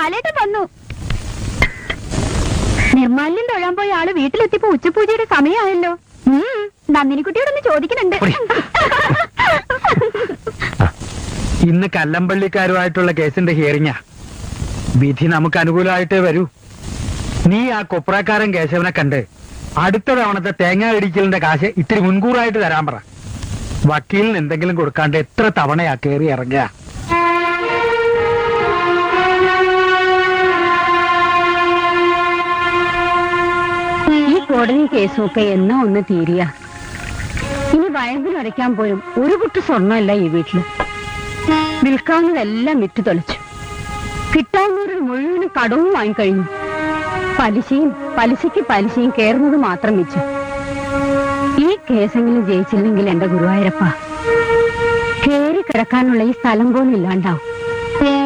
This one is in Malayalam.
ലാലേട്ടൻ വന്നു നിർമാല്യം തൊഴാൻ പോയ ആള് വീട്ടിലെത്തിയപ്പോ ഉച്ചപൂജയുടെ സമയമായല്ലോ ഉം, നന്ദിനിക്കുട്ടിയോടൊന്ന് ചോദിക്കുന്നുണ്ട് ഇന്ന് കല്ലമ്പള്ളിക്കാരുമായിട്ടുള്ള കേസിന്റെ ഹിയറിംഗാ വിധി നമുക്ക് അനുകൂലമായിട്ടേ വരൂ നീ ആ കൊപ്രക്കാരൻ കേശവനെ കണ്ട് അടുത്ത തവണത്തെ തേങ്ങ ഇടിക്കലിന്റെ കാശ് ഇത്തിരി മുൻകൂറായിട്ട് തരാൻ പറ വക്കീലിന് എന്തെങ്കിലും കൊടുക്കാണ്ട് എത്ര തവണയാ കയറി ഇറങ്ങുക ഈ കോടതി കേസുമൊക്കെ എന്നാ ഒന്ന് തീരിയ ഇനി വയമ്പിലടയ്ക്കാൻ പോലും ഒരു കുട്ടി സ്വർണ്ണമല്ല ഈ വീട്ടില് വിൽക്കാവുന്നതെല്ലാം വിറ്റു തൊലച്ചു കിട്ടാവുന്നവരിൽ മുഴുവനും കടവും വാങ്ങിക്കഴിഞ്ഞു പലിശയും പലിശയ്ക്ക് പലിശയും കയറുന്നത് മാത്രം വെച്ചു ഈ കേസെങ്കിലും ജയിച്ചില്ലെങ്കിൽ എന്റെ ഗുരുവായൂരപ്പ കേറി കിടക്കാനുള്ള ഈ സ്ഥലം പോലും ഇല്ലാണ്ടാവും